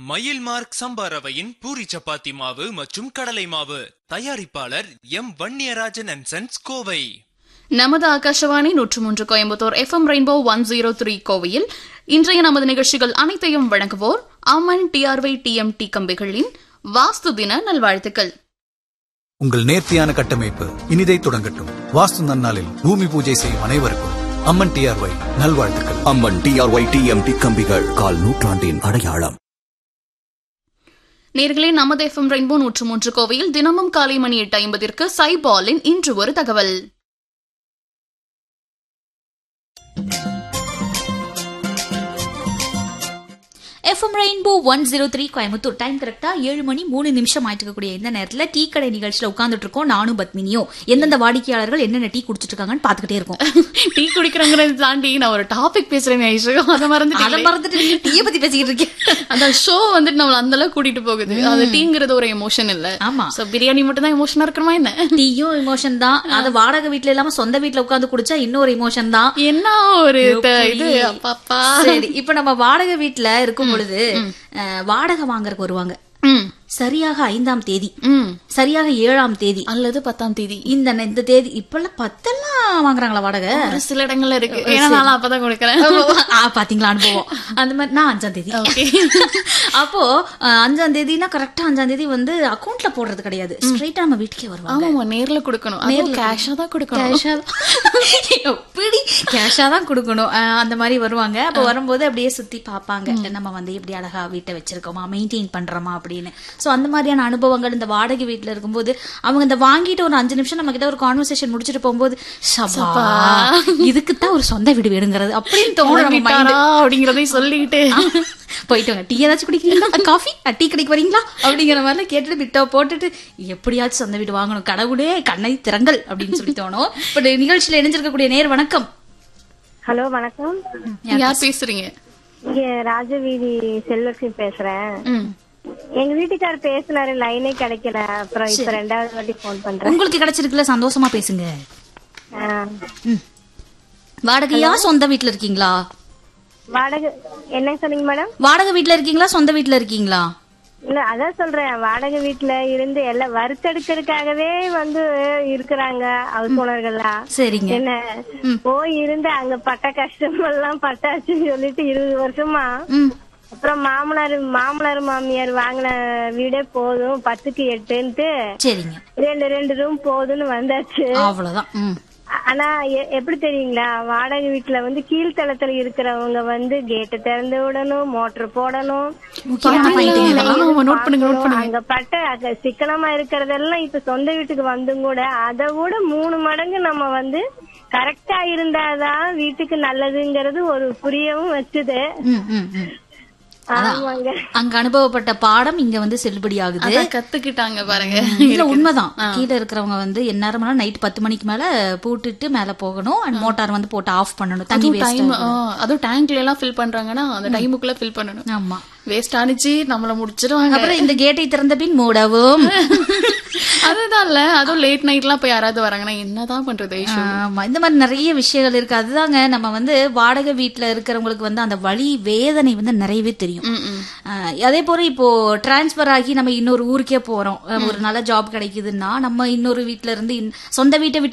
மயில் மார்க் சம்பா ரவையின் பூரி சப்பாத்தி மாவு மற்றும் கடலை மாவு தயாரிப்பாளர் M Vanniyarajan and sons Kovai நமது ஆகாஷவாணி நூற்று மூன்று Coimbatore FM rainbow one zero three கோவையில் இன்றைய நமது நிகழ்ச்சிகள் அனைத்தையும் வழங்குவோர் அம்மன் டிஆர்வை டிஎம்டி கம்பிகளின் வாஸ்து தின நல்வாழ்த்துக்கள் உங்கள் நேர்த்தியான கட்டமைப்பு இனிதை தொடங்கட்டும் வாஸ்து நன்னாளில் பூமி பூஜை செய்யும் அனைவருக்கும் அம்மன் டிஆர்ஒய் நல்வாழ்த்துக்கள் அம்மன் டிஆர்ஒய் டிஎம்டி கம்பிகள் கால் நூற்றாண்டின் அடையாளம் நேர்களே நமது எஃப்எம் ரெயின்போ நூற்று மூன்று கோவையில் தினமும் காலை மணி எட்டு ஐம்பதிற்கு சைபாலின் இன்று ஒரு தகவல் FM rainbow one zero three Coimbatore time கரெக்டா ஏழு மணி மூணு நிமிஷம் ஆயிட்டு இருக்கக்கூடிய இந்த நேரத்துல டீ கடை நிகழ்ச்சியில உட்கார்ந்துட்டு இருக்கோம் நானும் பத்மினியும் எந்தெந்த வாடிக்கையாளர்கள் என்னென்ன டீ குடிச்சிட்டு இருக்காங்கன்னு பாத்துக்கிட்டே இருக்கோம் டீ குடிக்கிறங்கிறத தாண்டி நான் ஒரு டாபிக் பேசுறேன் ஐஷு அதை அதை மறந்து மறந்துட்டு நீங்க டீயை பத்தி பேசிக்கிட்டு இருக்கேன் அந்த ஷோ வந்துட்டு நம்மள அந்த அளவுக்கு கூட்டிட்டு போகுது அது டீங்கிறது ஒரு எமோஷன் இல்ல ஆமா. சோ பிரியாணி மட்டும் தான் எமோஷனா இருக்கணுமா என்ன டீயும் இமோஷன் தான் அது வாடகை வீட்ல இல்லாம சொந்த வீட்ல உட்கார்ந்து குடிச்சா இன்னொரு இமோஷன் தான் என்ன ஒரு த- எப்படி? இது அப்பாப்பா சரி இப்ப நம்ம வாடகை வீட்ல இருக்கும் பொழுது அஹ், வாடகை வாங்குறதுக்கு வருவாங்க ம் சரியாக ஐந்தாம் தேதி ம் சரியாக ஏழாம் தேதி அல்லது பத்தாம் தேதி இந்த இந்த தேதி இப்பெல்லாம் பத்தெல்லாம் வாங்குறாங்களா வாடகை ஒரு சில இடங்கள்ல இருக்கு ஏன்னா நான் அப்பதான் கொடுக்கறேன் ஆ, பாத்தீங்களா அனுபவம் அந்த மாதிரி நான் அஞ்சாம் தேதி Okay. அப்போ அஹ், அஞ்சாம் தேதினா கரெக்டா அஞ்சாம் தேதி வந்து அக்கவுண்ட்ல போடுறது கிடையாது ஸ்ட்ரைட்டா நம்ம வீட்டுக்கே வருவாங்க ஆமாமா நேர்ல கொடுக்கணும் அதுவும் கேஷா தான் கொடுக்கணும் கேஷா எப்படி கேஷா தான் கொடுக்கணும் அஹ், அந்த மாதிரி வருவாங்க அப்ப வரும்போது அப்படியே சுத்தி பாப்பாங்க நம்ம வந்து எப்படி அழகா வீட்டை வச்சிருக்கோமா மெயின்டைன் பண்றோமா அப்படின்னு சோ அந்த மாதிரியான அனுபவங்கள் இந்த வாடகை வீட்டுல இருக்கும்போது அவங்க இந்த வாங்கிட்டு ஒரு அஞ்சு நிமிஷம் நம்ம கிட்ட ஒரு கான்வர்சேஷன் முடிச்சிட்டு போகும்போது சபா இதுக்கு தான் ஒரு சொந்த வீடு வேணுங்கிறது அப்படின்னு தோணும் நம்ம mind. கிளம்பிட்டாரா அப்படிங்கறதையும் சொல்லிட்டு போயிட்டு வாங்க டீ ஏதாச்சும் குடிக்கிறீங்களா காஃபி டீ கடைக்கு வரீங்களா அப்படிங்கிற மாதிரிலாம் கேட்டுட்டு பிட்டா போட்டுட்டு எப்படியாச்சும் சொந்த வீடு வாங்கணும் கடவுளே கண்ணை திறங்கள் அப்படின்னு சொல்லி தோணும் இப்ப நிகழ்ச்சியில இணைஞ்சிருக்கக்கூடிய நேர் வணக்கம் ஹலோ வணக்கம் யார் பேசுறீங்க இங்க ராஜவீதி செல்வலட்சுமி பேசுறேன் ம். எங்க வீட்டுக்கார் பேசினாரு லைனே கிடைக்கல அப்புறம் இப்ப ரெண்டாவது வாட்டி போன் பண்றேன் உங்களுக்கு கிடைச்சிருக்குல்ல சந்தோஷமா பேசுங்க ஆ. வாடகையா சொந்த வீட்ல இருக்கீங்களா வாடகை என்ன சொன்னீங்க மேடம் வாடகை வீட்ல இருக்கீங்களா சொந்த வீட்ல இருக்கீங்களா இல்ல அதான் சொல்றேன் வாடகை வீட்டுல இருந்து எல்லாம் வறுத்தெடுக்கிறதுக்காகவே வந்து இருக்கிறாங்க ஹவுஸ் ஓனர்கள்லாம் சரிங்க என்ன போய் இருந்து அங்க பட்ட கஷ்டம் எல்லாம் பட்டாச்சுன்னு சொல்லிட்டு இருபது வருஷமா ம் அப்புறம் மாமனார் மாமனார் மாமியார் வாங்கின வீடே போதும் பத்துக்கு எட்டுன்ட்டு சரிங்க ரெண்டு ரெண்டு ரூம் போதும்னு வந்தாச்சு அவ்வளவுதான் ம் ஆனா எ- எப்படி தெரியுங்களா வாடகை வீட்டுல வந்து கீழ்த்தளத்துல இருக்கிறவங்க வந்து கேட்டை திறந்து விடணும் மோட்டர் போடணும் முக்கியமான பாயிண்ட் ஆமா, ஆமா, note பண்ணுங்க, note பண்ணுங்க. அங்க பட்ட அங்க சிக்கனமா இருக்கிறதெல்லாம் இப்ப சொந்த வீட்டுக்கு வந்தும் கூட அதை விட மூணு மடங்கு நம்ம வந்து கரெக்டா இருந்தாதான் வீட்டுக்கு நல்லதுங்கிறது ஒரு புரியவும் வச்சுது ம் ம் ம் ஆமாங்க அங்க அனுபவப்பட்ட பாடம் இங்க வந்து செல்லுபடி ஆகுது அதான் கத்துக்கிட்டாங்க பாருங்க இல்ல உண்மைதான் கீழ இருக்கிறவங்க வந்து எந்நேரம் நைட் பத்து மணிக்கு மேல பூட்டிட்டு மேல போகணும் அண்ட் மோட்டார் வந்து போட்டு ஆஃப் பண்ணணும் தண்ணி அதுவும் வேஸ்ட் டைம் அதுவும் டேங்க்ல எல்லாம் ஃபில் பண்றாங்கன்னா அந்த டைமுக்குள்ள ஃபில் பண்ணணும் ஆமா வேஸ்ட் ஆனிச்சு நம்மள முடிச்சிருவாங்க அப்புறம் இந்த கேட்டை திறந்த பின் மூடவும் அதுதான் இல்ல அதுவும் லேட் நைட்லாம் இப்ப யாராவது வராங்கன்னா என்னதான் பண்றது ஐஷு ஆமா இந்த மாதிரி நிறைய விஷயங்கள் இருக்கு அதுதாங்க நம்ம வந்து வாடகை வீட்டுல இருக்கிறவங்களுக்கு வந்து அந்த வழி வேதனை வந்து நிறையவே தெரியும் ம், ம். ஆஹ் அதே போல இப்போ டிரான்ஸ்பர் ஆகி நம்ம இன்னொரு ஊருக்கே போறோம் அஹ் ஒரு நல்ல ஜாப் கிடைக்குதுன்னா நம்ம இன்னொரு வீட்ல இருந்து இன்- சொந்த வீட்டை விட்டு